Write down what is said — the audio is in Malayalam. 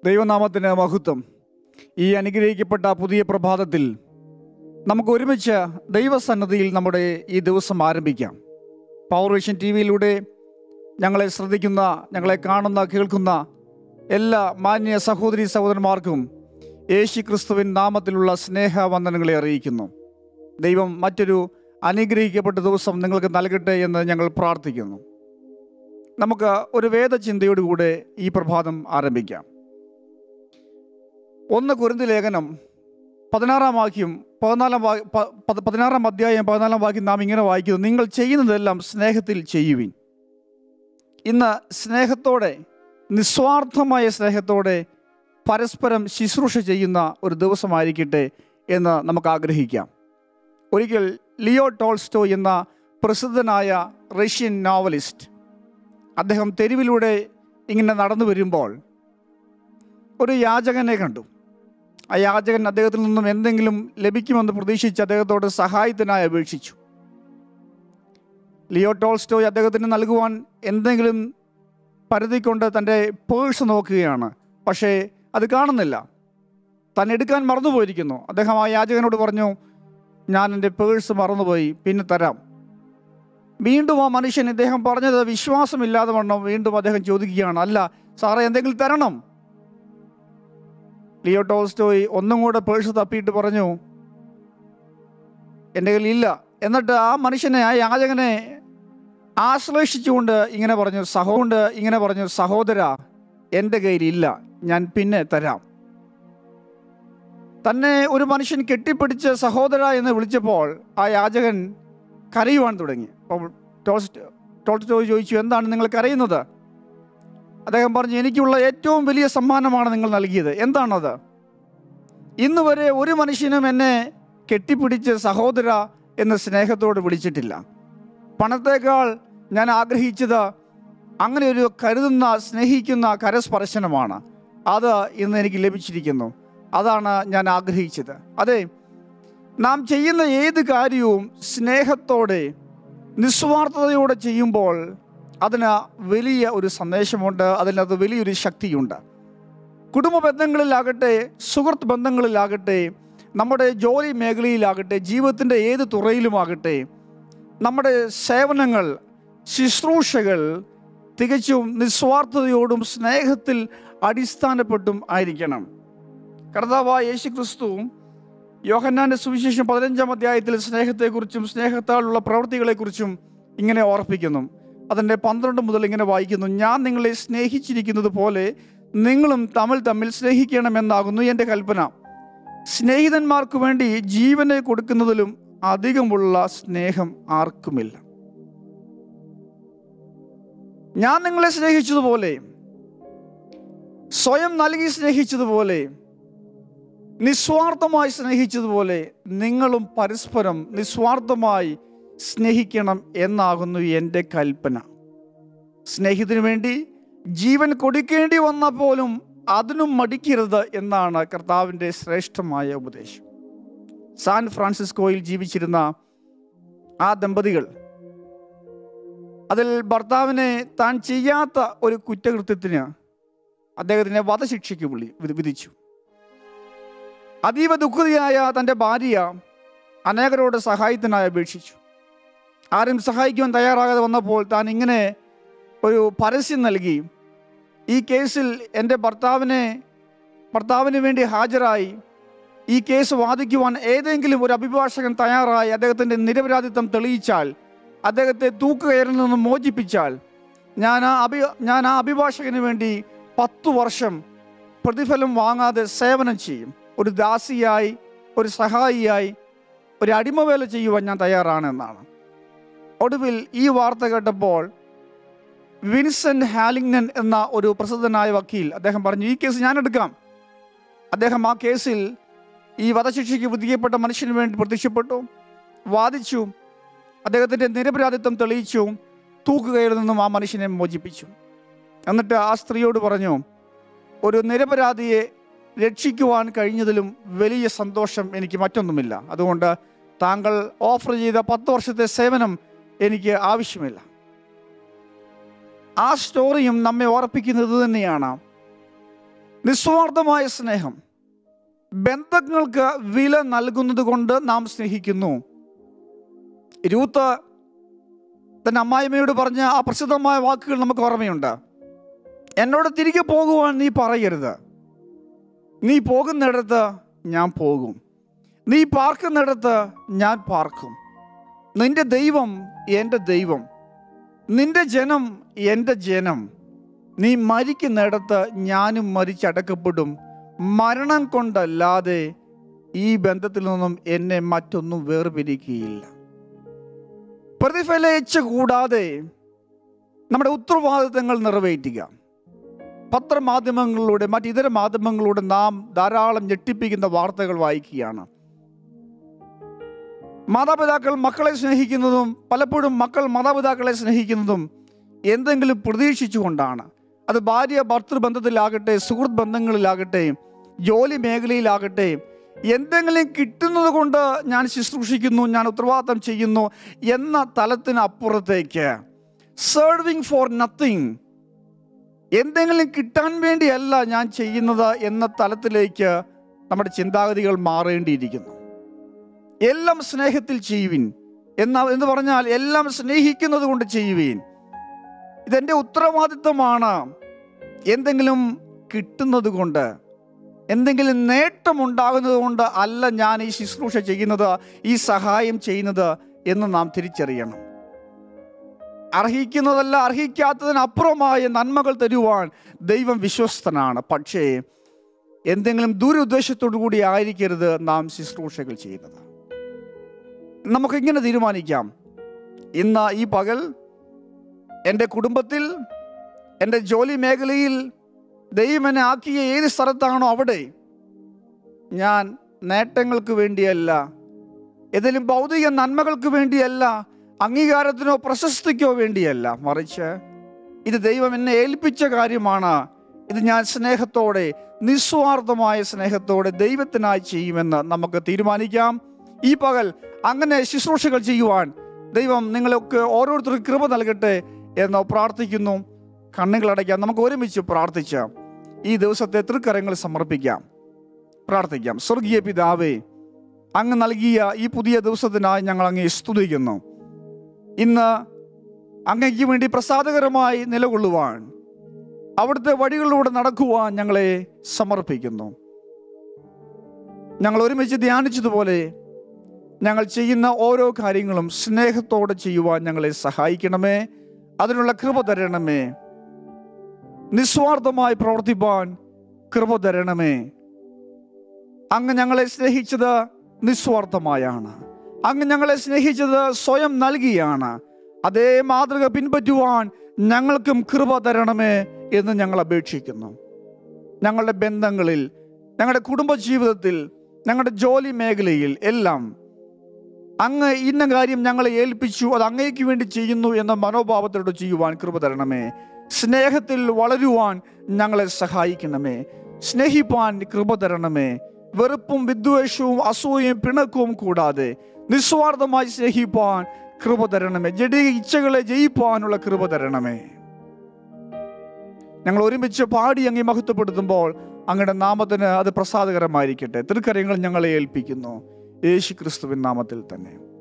ദൈവനാമത്തിന് മഹത്വം ഈ അനുഗ്രഹിക്കപ്പെട്ട പുതിയ പ്രഭാതത്തിൽ നമുക്ക് ഒരുമിച്ച് ദൈവസന്നദ്ധിയിൽ നമ്മുടെ ഈ ദിവസം ആരംഭിക്കാം പവർ വിഷൻ ടി വിയിലൂടെ ഞങ്ങളെ ശ്രദ്ധിക്കുന്ന ഞങ്ങളെ കാണുന്ന കേൾക്കുന്ന എല്ലാ മാന്യ സഹോദരി സഹോദരന്മാർക്കും യേശു ക്രിസ്തുവിൻ നാമത്തിലുള്ള സ്നേഹവന്ദനങ്ങളെ അറിയിക്കുന്നു ദൈവം മറ്റൊരു അനുഗ്രഹിക്കപ്പെട്ട ദിവസം നിങ്ങൾക്ക് നൽകട്ടെ എന്ന് ഞങ്ങൾ പ്രാർത്ഥിക്കുന്നു നമുക്ക് ഒരു വേദചിന്തയോടുകൂടെ ഈ പ്രഭാതം ആരംഭിക്കാം ഒന്ന് കുരുന്തി ലേഖനം പതിനാറാം വാക്യം പതിനാലാം വാ പ- പ- പതിനാറാം അധ്യായം പതിനാലാം വാക്യം നാം ഇങ്ങനെ വായിക്കുന്നു നിങ്ങൾ ചെയ്യുന്നതെല്ലാം സ്നേഹത്തിൽ ചെയ്യുവിൻ ഇന്ന് സ്നേഹത്തോടെ നിസ്വാർത്ഥമായ സ്നേഹത്തോടെ പരസ്പരം ശുശ്രൂഷ ചെയ്യുന്ന ഒരു ദിവസമായിരിക്കട്ടെ എന്ന് നമുക്ക് ആഗ്രഹിക്കാം ഒരിക്കൽ ലിയോ ടോൾസ്റ്റോ എന്ന പ്രസിദ്ധനായ റഷ്യൻ നോവലിസ്റ്റ് അദ്ദേഹം തെരുവിലൂടെ ഇങ്ങനെ നടന്നു വരുമ്പോൾ ഒരു യാചകനെ കണ്ടു ആ യാചകൻ അദ്ദേഹത്തിൽ നിന്നും എന്തെങ്കിലും ലഭിക്കുമെന്ന് പ്രതീക്ഷിച്ച് അദ്ദേഹത്തോട് സഹായത്തിനായി അപേക്ഷിച്ചു ലിയോ ടോൾസ്റ്റോയ് അദ്ദേഹത്തിന് നൽകുവാൻ എന്തെങ്കിലും പരതിക്കൊണ്ട് തൻ്റെ പേഴ്സ് നോക്കുകയാണ് പക്ഷേ അത് കാണുന്നില്ല താൻ എടുക്കാൻ മറന്നുപോയിരിക്കുന്നു അദ്ദേഹം ആ യാചകനോട് പറഞ്ഞു ഞാൻ എൻ്റെ പേഴ്സ് മറന്നുപോയി പിന്നെ തരാം വീണ്ടും ആ മനുഷ്യൻ ഇദ്ദേഹം പറഞ്ഞത് വിശ്വാസമില്ലാതെ വണ്ണം വീണ്ടും അദ്ദേഹം ചോദിക്കുകയാണ് അല്ല സാറേ എന്തെങ്കിലും തരണം ലിയോ ടോൾസ്റ്റോയ് ഒന്നും കൂടെ പേഴ്സ് തപ്പിയിട്ട് പറഞ്ഞു എൻ്റെ കയ്യിൽ ഇല്ല എന്നിട്ട് ആ മനുഷ്യനെ ആ യാചകനെ ആശ്ലേഷിച്ചുകൊണ്ട് ഇങ്ങനെ പറഞ്ഞു സഹോണ്ട് ഇങ്ങനെ പറഞ്ഞു സഹോദര എൻ്റെ കയ്യിൽ ഇല്ല ഞാൻ പിന്നെ തരാം തന്നെ ഒരു മനുഷ്യൻ കെട്ടിപ്പിടിച്ച് സഹോദര എന്ന് വിളിച്ചപ്പോൾ ആ യാചകൻ കരയുവാൻ തുടങ്ങി അപ്പോൾ ടോൾസ്റ്റ് ടോൾസ്റ്റോയ് ചോദിച്ചു എന്താണ് നിങ്ങൾ കരയുന്നത് അദ്ദേഹം പറഞ്ഞു എനിക്കുള്ള ഏറ്റവും വലിയ സമ്മാനമാണ് നിങ്ങൾ നൽകിയത് എന്താണത് ഇന്ന് വരെ ഒരു മനുഷ്യനും എന്നെ കെട്ടിപ്പിടിച്ച് സഹോദര എന്ന് സ്നേഹത്തോട് വിളിച്ചിട്ടില്ല പണത്തേക്കാൾ ഞാൻ ആഗ്രഹിച്ചത് അങ്ങനെ ഒരു കരുതുന്ന സ്നേഹിക്കുന്ന കരസ്പർശനമാണ് അത് ഇന്ന് എനിക്ക് ലഭിച്ചിരിക്കുന്നു അതാണ് ഞാൻ ആഗ്രഹിച്ചത് അതെ നാം ചെയ്യുന്ന ഏത് കാര്യവും സ്നേഹത്തോടെ നിസ്വാർത്ഥതയോടെ ചെയ്യുമ്പോൾ അതിന് വലിയ ഒരു സന്ദേശമുണ്ട് അതിനകത്ത് വലിയൊരു ശക്തിയുണ്ട് കുടുംബ ബന്ധങ്ങളിലാകട്ടെ സുഹൃത്ത് ബന്ധങ്ങളിലാകട്ടെ നമ്മുടെ ജോലി മേഖലയിലാകട്ടെ ജീവിതത്തിൻ്റെ ഏത് തുറയിലുമാകട്ടെ നമ്മുടെ സേവനങ്ങൾ ശുശ്രൂഷകൾ തികച്ചും നിസ്വാർത്ഥതയോടും സ്നേഹത്തിൽ അടിസ്ഥാനപ്പെട്ടും ആയിരിക്കണം കർത്താവായ യേശു ക്രിസ്തു യോഹന്നാന്റെ സുവിശേഷം പതിനഞ്ചാം അധ്യായത്തിൽ സ്നേഹത്തെക്കുറിച്ചും സ്നേഹത്താലുള്ള പ്രവൃത്തികളെക്കുറിച്ചും ഇങ്ങനെ ഓർപ്പിക്കുന്നു അതിൻ്റെ പന്ത്രണ്ട് മുതൽ ഇങ്ങനെ വായിക്കുന്നു ഞാൻ നിങ്ങളെ സ്നേഹിച്ചിരിക്കുന്നത് പോലെ നിങ്ങളും തമ്മിൽ തമ്മിൽ സ്നേഹിക്കണമെന്നാകുന്നു എൻ്റെ കൽപ്പന സ്നേഹിതന്മാർക്ക് വേണ്ടി ജീവനെ കൊടുക്കുന്നതിലും അധികമുള്ള സ്നേഹം ആർക്കുമില്ല ഞാൻ നിങ്ങളെ സ്നേഹിച്ചതുപോലെ സ്വയം നൽകി സ്നേഹിച്ചതുപോലെ നിസ്വാർത്ഥമായി സ്നേഹിച്ചതുപോലെ നിങ്ങളും പരസ്പരം നിസ്വാർത്ഥമായി സ്നേഹിക്കണം എന്നാകുന്നു എൻ്റെ കൽപ്പന സ്നേഹത്തിന് വേണ്ടി ജീവൻ കൊടുക്കേണ്ടി വന്ന പോലും അതിനും മടിക്കരുത് എന്നാണ് കർത്താവിൻ്റെ ശ്രേഷ്ഠമായ ഉപദേശം സാൻ ഫ്രാൻസിസ്കോയിൽ ജീവിച്ചിരുന്ന ആ ദമ്പതികൾ അതിൽ ഭർത്താവിനെ താൻ ചെയ്യാത്ത ഒരു കുറ്റകൃത്യത്തിന് അദ്ദേഹത്തിനെ വധശിക്ഷയ്ക്ക് വിളി വിധി- വിധിച്ചു അതീവ ദുഃഖിതയായ തൻ്റെ ഭാര്യ അനേകരോട് സഹായത്തിനായി അപേക്ഷിച്ചു ആരും സഹായിക്കുവാൻ തയ്യാറാകാതെ വന്നപ്പോൾ താൻ ഇങ്ങനെ ഒരു പരസ്യം നൽകി ഈ കേസിൽ എൻ്റെ ഭർത്താവിനെ ഭർത്താവിന് വേണ്ടി ഹാജരായി ഈ കേസ് വാദിക്കുവാൻ ഏതെങ്കിലും ഒരു അഭിഭാഷകൻ തയ്യാറായി അദ്ദേഹത്തിൻ്റെ നിരപരാധിത്വം തെളിയിച്ചാൽ അദ്ദേഹത്തെ തൂക്കുകയറിൽ നിന്ന് മോചിപ്പിച്ചാൽ ഞാൻ ആ അഭി ഞാൻ ആ അഭിഭാഷകന് വേണ്ടി പത്തു വർഷം പ്രതിഫലം വാങ്ങാതെ സേവനം ചെയ്യും ഒരു ദാസിയായി ഒരു സഹായിയായി ഒരു അടിമവേല ചെയ്യുവാൻ ഞാൻ തയ്യാറാണ് എന്നാണ് ഒടുവിൽ ഈ വാർത്ത കേട്ടപ്പോൾ വിൻസെന്റ് ഹാലിംഗ്നൻ എന്ന ഒരു പ്രസിദ്ധനായ വക്കീൽ അദ്ദേഹം പറഞ്ഞു ഈ കേസ് ഞാൻ എടുക്കാം അദ്ദേഹം ആ കേസിൽ ഈ വധശിക്ഷയ്ക്ക് വിധിക്കപ്പെട്ട മനുഷ്യന് വേണ്ടി പ്രത്യക്ഷപ്പെട്ടു വാദിച്ചു അദ്ദേഹത്തിൻ്റെ നിരപരാധിത്വം തെളിയിച്ചു തൂക്കുകയിൽ നിന്നും ആ മനുഷ്യനെ മോചിപ്പിച്ചു എന്നിട്ട് ആ സ്ത്രീയോട് പറഞ്ഞു ഒരു നിരപരാധിയെ രക്ഷിക്കുവാൻ കഴിഞ്ഞതിലും വലിയ സന്തോഷം എനിക്ക് മറ്റൊന്നുമില്ല അതുകൊണ്ട് താങ്കൾ ഓഫർ ചെയ്ത പത്ത് വർഷത്തെ സേവനം എനിക്ക് ആവശ്യമില്ല ആ സ്റ്റോറിയും നമ്മെ ഓർപ്പിക്കുന്നത് തന്നെയാണ് നിസ്വാർത്ഥമായ സ്നേഹം ബന്ധങ്ങൾക്ക് വില നൽകുന്നത് കൊണ്ട് നാം സ്നേഹിക്കുന്നു രൂത്ത് തന്റെ അമ്മായിമ്മയോട് പറഞ്ഞ ആ പ്രസിദ്ധമായ വാക്കുകൾ നമുക്ക് ഓർമ്മയുണ്ട് എന്നോട് തിരികെ പോകുവാൻ നീ പറയരുത് നീ പോകുന്നിടത്ത് ഞാൻ പോകും നീ പാർക്കുന്നിടത്ത് ഞാൻ പാർക്കും നിന്റെ ദൈവം എൻ്റെ ദൈവം നിന്റെ ജനം എൻ്റെ ജനം നീ മരിക്കുന്നിടത്ത് ഞാനും മരിച്ചടക്കപ്പെടും മരണം കൊണ്ടല്ലാതെ ഈ ബന്ധത്തിൽ നിന്നും എന്നെ മറ്റൊന്നും വേർപിരിക്കുകയില്ല പ്രതിഫലേച്ഛ കൂടാതെ നമ്മുടെ ഉത്തരവാദിത്തങ്ങൾ നിറവേറ്റുക പത്രമാധ്യമങ്ങളിലൂടെ മറ്റ് ഇതര മാധ്യമങ്ങളിലൂടെ നാം ധാരാളം ഞെട്ടിപ്പിക്കുന്ന വാർത്തകൾ വായിക്കുകയാണ് മാതാപിതാക്കൾ മക്കളെ സ്നേഹിക്കുന്നതും പലപ്പോഴും മക്കൾ മാതാപിതാക്കളെ സ്നേഹിക്കുന്നതും എന്തെങ്കിലും പ്രതീക്ഷിച്ചുകൊണ്ടാണ് അത് ഭാര്യ ഭർത്തൃബന്ധത്തിലാകട്ടെ സുഹൃത്ത് ബന്ധങ്ങളിലാകട്ടെ ജോലി മേഖലയിലാകട്ടെ എന്തെങ്കിലും കിട്ടുന്നത് കൊണ്ട് ഞാൻ ശുശ്രൂഷിക്കുന്നു ഞാൻ ഉത്തരവാദിത്തം ചെയ്യുന്നു എന്ന തലത്തിന് അപ്പുറത്തേക്ക് സെർവിങ് ഫോർ നത്തിങ് എന്തെങ്കിലും കിട്ടാൻ വേണ്ടിയല്ല ഞാൻ ചെയ്യുന്നത് എന്ന തലത്തിലേക്ക് നമ്മുടെ ചിന്താഗതികൾ മാറേണ്ടിയിരിക്കുന്നു എല്ലാം സ്നേഹത്തിൽ ചെയ്യുവിൻ എന്ന എന്ന് പറഞ്ഞാൽ എല്ലാം സ്നേഹിക്കുന്നത് കൊണ്ട് ചെയ്യുവീൻ ഇതെൻ്റെ ഉത്തരവാദിത്തമാണ് എന്തെങ്കിലും കിട്ടുന്നത് കൊണ്ട് എന്തെങ്കിലും നേട്ടമുണ്ടാകുന്നത് കൊണ്ട് അല്ല ഞാൻ ഈ ശുശ്രൂഷ ചെയ്യുന്നത് ഈ സഹായം ചെയ്യുന്നത് എന്ന് നാം തിരിച്ചറിയണം അർഹിക്കുന്നതല്ല അർഹിക്കാത്തതിനപ്പുറമായ നന്മകൾ തരുവാൻ ദൈവം വിശ്വസ്തനാണ് പക്ഷേ എന്തെങ്കിലും ദുരുദ്ദേശത്തോടു കൂടി ആയിരിക്കരുത് നാം ശുശ്രൂഷകൾ ചെയ്യുന്നത് നമുക്കിങ്ങനെ തീരുമാനിക്കാം ഇന്ന് ഈ പകൽ എൻ്റെ കുടുംബത്തിൽ എൻ്റെ ജോലി മേഖലയിൽ ദൈവം എന്നെ ആക്കിയ ഏത് സ്ഥലത്താണോ അവിടെ ഞാൻ നേട്ടങ്ങൾക്ക് വേണ്ടിയല്ല ഏതെങ്കിലും ഭൗതിക നന്മകൾക്ക് വേണ്ടിയല്ല അംഗീകാരത്തിനോ പ്രശസ്തിക്കോ വേണ്ടിയല്ല മറിച്ച് ഇത് ദൈവം എന്നെ ഏൽപ്പിച്ച കാര്യമാണ് ഇത് ഞാൻ സ്നേഹത്തോടെ നിസ്വാർത്ഥമായ സ്നേഹത്തോടെ ദൈവത്തിനായി ചെയ്യുമെന്ന് നമുക്ക് തീരുമാനിക്കാം ഈ പകൽ അങ്ങനെ ശുശ്രൂഷകൾ ചെയ്യുവാൻ ദൈവം നിങ്ങളൊക്കെ ഓരോരുത്തർക്കും കൃപ നൽകട്ടെ എന്ന് പ്രാർത്ഥിക്കുന്നു കണ്ണുകളടയ്ക്കാം നമുക്ക് ഒരുമിച്ച് പ്രാർത്ഥിച്ച് ഈ ദിവസത്തെ തൃക്കരങ്ങൾ സമർപ്പിക്കാം പ്രാർത്ഥിക്കാം സ്വർഗീയ പിതാവേ അങ്ങ് നൽകിയ ഈ പുതിയ ദിവസത്തിനായി ഞങ്ങൾ അങ്ങേ സ്തുതിക്കുന്നു ഇന്ന് അങ്ങയ്ക്ക് വേണ്ടി പ്രസാദകരമായി നിലകൊള്ളുവാൻ അവിടുത്തെ വഴികളിലൂടെ നടക്കുവാൻ ഞങ്ങളെ സമർപ്പിക്കുന്നു ഞങ്ങൾ ഒരുമിച്ച് ധ്യാനിച്ചതുപോലെ ഞങ്ങൾ ചെയ്യുന്ന ഓരോ കാര്യങ്ങളും സ്നേഹത്തോടെ ചെയ്യുവാൻ ഞങ്ങളെ സഹായിക്കണമേ അതിനുള്ള കൃപ തരണമേ നിസ്വാർത്ഥമായി പ്രവർത്തിപ്പാൻ കൃപ തരണമേ അങ്ങ് ഞങ്ങളെ സ്നേഹിച്ചത് നിസ്വാർത്ഥമായാണ് അങ്ങ് ഞങ്ങളെ സ്നേഹിച്ചത് സ്വയം നൽകിയാണ് അതേ മാതൃക പിൻപറ്റുവാൻ ഞങ്ങൾക്കും കൃപ തരണമേ എന്ന് ഞങ്ങൾ അപേക്ഷിക്കുന്നു ഞങ്ങളുടെ ബന്ധങ്ങളിൽ ഞങ്ങളുടെ കുടുംബജീവിതത്തിൽ ഞങ്ങളുടെ ജോലി മേഖലയിൽ എല്ലാം അങ്ങ് ഇന്ന കാര്യം ഞങ്ങളെ ഏൽപ്പിച്ചു അത് അങ്ങേക്ക് വേണ്ടി ചെയ്യുന്നു എന്ന മനോഭാവത്തോട് ചെയ്യുവാൻ കൃപ തരണമേ സ്നേഹത്തിൽ വളരുവാൻ ഞങ്ങളെ സഹായിക്കണമേ സ്നേഹിപ്പാൻ കൃപ തരണമേ വെറുപ്പും വിദ്വേഷവും അസൂയയും പിണക്കവും കൂടാതെ നിസ്വാർത്ഥമായി സ്നേഹിപ്പാൻ കൃപ തരണമേ ജഡിക ഇച്ഛകളെ ജയിപ്പാനുള്ള കൃപ തരണമേ ഞങ്ങൾ ഒരുമിച്ച് പാടി അങ്ങേ മഹത്വപ്പെടുത്തുമ്പോൾ അങ്ങയുടെ നാമത്തിന് അത് പ്രസാദകരമായിരിക്കട്ടെ തൃക്കരങ്ങൾ ഞങ്ങളെ ഏൽപ്പിക്കുന്നു യേശു ക്രിസ്തുവിൻ നാമത്തിൽ തന്നെ